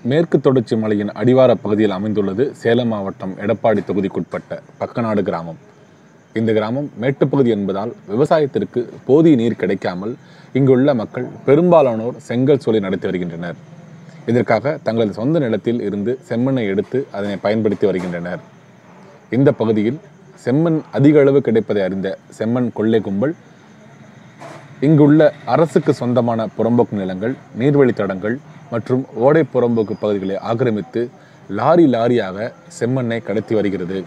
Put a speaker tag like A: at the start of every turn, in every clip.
A: மேற்கு தொடர்ச்சி மலையின் அடிவார பகுதியில் அமைந்துள்ளது சேலம் மாவட்டம் எடப்பாடி தொகுதிக்குட்பட்ட பக்கநாடு கிராமம் இந்த கிராமம் மேட்டுப்பகுதி என்பதால் விவசாயத்திற்கு போதிய நீர் கிடைக்காமல் இங்குள்ள மக்கள் பெரும்பாலானோர் செங்கல் சூளை நடத்தி வருகின்றனர் இதற்காக தங்களது சொந்த நிலத்தில் இருந்து செம்மண்ணை எடுத்து அதனை பயன்படுத்தி வருகின்றனர் இந்த பகுதியில் செம்மண் அதிக அளவு கிடைப்பதை அறிந்த செம்மண் கொள்ளை கும்பல் இங்குள்ள அரசுக்கு சொந்தமான புறம்போக்கு நிலங்கள் நீர்வழித்தடங்கள் மற்றும் ஓடை புறம்போக்கு பகுதிகளை ஆக்கிரமித்து லாரி லாரியாக செம்மண்ணை கடத்தி வருகிறது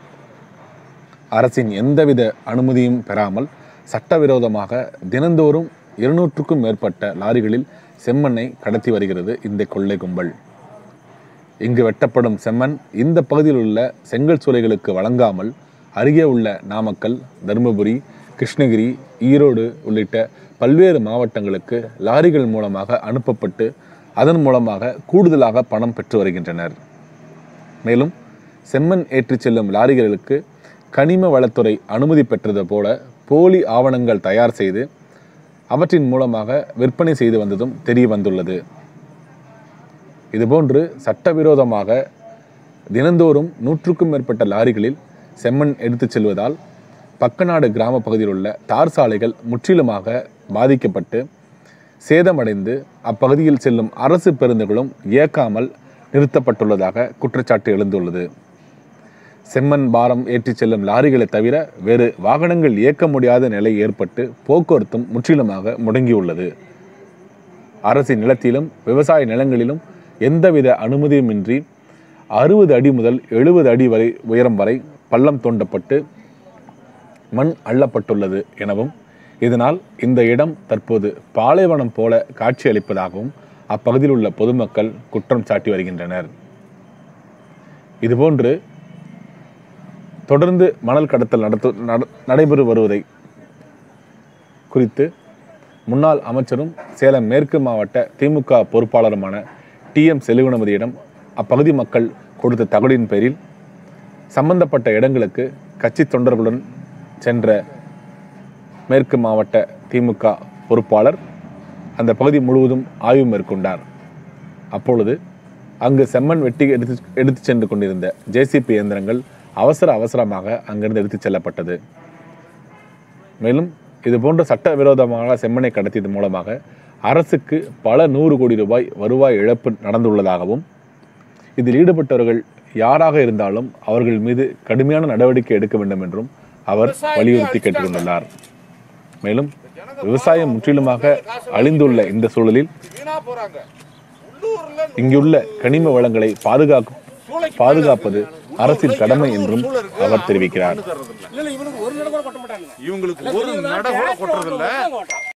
A: அரசின் எந்தவித அனுமதியும் பெறாமல் சட்டவிரோதமாக தினந்தோறும் இருநூற்றுக்கும் மேற்பட்ட லாரிகளில் செம்மண்ணை கடத்தி வருகிறது இந்த கொள்ளை கும்பல் இங்கு வெட்டப்படும் செம்மண் இந்த பகுதியில் உள்ள செங்கல் சூளைகளுக்கு வழங்காமல் அருகே உள்ள நாமக்கல் தருமபுரி கிருஷ்ணகிரி ஈரோடு உள்ளிட்ட பல்வேறு மாவட்டங்களுக்கு லாரிகள் மூலமாக அனுப்பப்பட்டு அதன் மூலமாக கூடுதலாக பணம் பெற்று வருகின்றனர் மேலும் செம்மண் ஏற்றிச் செல்லும் லாரிகளுக்கு கனிம வளத்துறை அனுமதி பெற்றது போல போலி ஆவணங்கள் தயார் செய்து அவற்றின் மூலமாக விற்பனை செய்து வந்ததும் தெரிய வந்துள்ளது இதுபோன்று சட்டவிரோதமாக தினந்தோறும் நூற்றுக்கும் மேற்பட்ட லாரிகளில் செம்மண் எடுத்துச் செல்வதால் பக்கநாடு கிராம பகுதியில் உள்ள தார் சாலைகள் முற்றிலுமாக பாதிக்கப்பட்டு சேதமடைந்து அப்பகுதியில் செல்லும் அரசு பேருந்துகளும் இயக்காமல் நிறுத்தப்பட்டுள்ளதாக குற்றச்சாட்டு எழுந்துள்ளது செம்மண் பாரம் ஏற்றிச் செல்லும் லாரிகளை தவிர வேறு வாகனங்கள் இயக்க முடியாத நிலை ஏற்பட்டு போக்குவரத்தும் முற்றிலுமாக முடங்கியுள்ளது அரசின் நிலத்திலும் விவசாய நிலங்களிலும் எந்தவித அனுமதியுமின்றி அறுபது அடி முதல் எழுபது அடி வரை உயரம் வரை பள்ளம் தோண்டப்பட்டு மண் அள்ளப்பட்டுள்ளது எனவும் இதனால் இந்த இடம் தற்போது பாலைவனம் போல காட்சியளிப்பதாகவும் அப்பகுதியில் உள்ள பொதுமக்கள் குற்றம் சாட்டி வருகின்றனர் இதுபோன்று தொடர்ந்து மணல் கடத்தல் நடத்து நட- நடைபெறு வருவதை குறித்து முன்னாள் அமைச்சரும் சேலம் மேற்கு மாவட்ட திமுக பொறுப்பாளருமான டி எம் செல்வனமதியிடம் அப்பகுதி மக்கள் கொடுத்த தகவலின் பேரில் சம்பந்தப்பட்ட இடங்களுக்கு கட்சி தொண்டர்களுடன் சென்ற மேற்கு மாவட்ட திமுக பொறுப்பாளர் அந்த பகுதி முழுவதும் ஆய்வு மேற்கொண்டார் அப்பொழுது அங்கு செம்மண் வெட்டி எடுத்து எடுத்துச் சென்று கொண்டிருந்த ஜேசிபி இயந்திரங்கள் அவசர அவசரமாக அங்கிருந்து எடுத்துச் செல்லப்பட்டது மேலும் இது போன்ற சட்டவிரோதமாக செம்மண்ணை கடத்தியது மூலமாக அரசுக்கு பல நூறு கோடி ரூபாய் வருவாய் இழப்பு நடந்துள்ளதாகவும் இதில் ஈடுபட்டவர்கள் யாராக இருந்தாலும் அவர்கள் மீது கடுமையான நடவடிக்கை எடுக்க வேண்டும் என்றும் அவர் வலியுறுத்தி கேட்டுக்கொண்டுள்ளார் மேலும் விவசாயம் முற்றிலுமாக அழிந்துள்ள இந்த சூழலில்
B: வீணா போறாங்க உள்ளூர்ல
A: இங்குள்ள கனிம வளங்களை பாதுகாக்க பாதுகாப்பது அரசின் கடமை என்றும் அவர் தெரிவிக்கிறார்
B: இவங்களுக்கு ஒரு நட கூட கொட்டுறதில்ல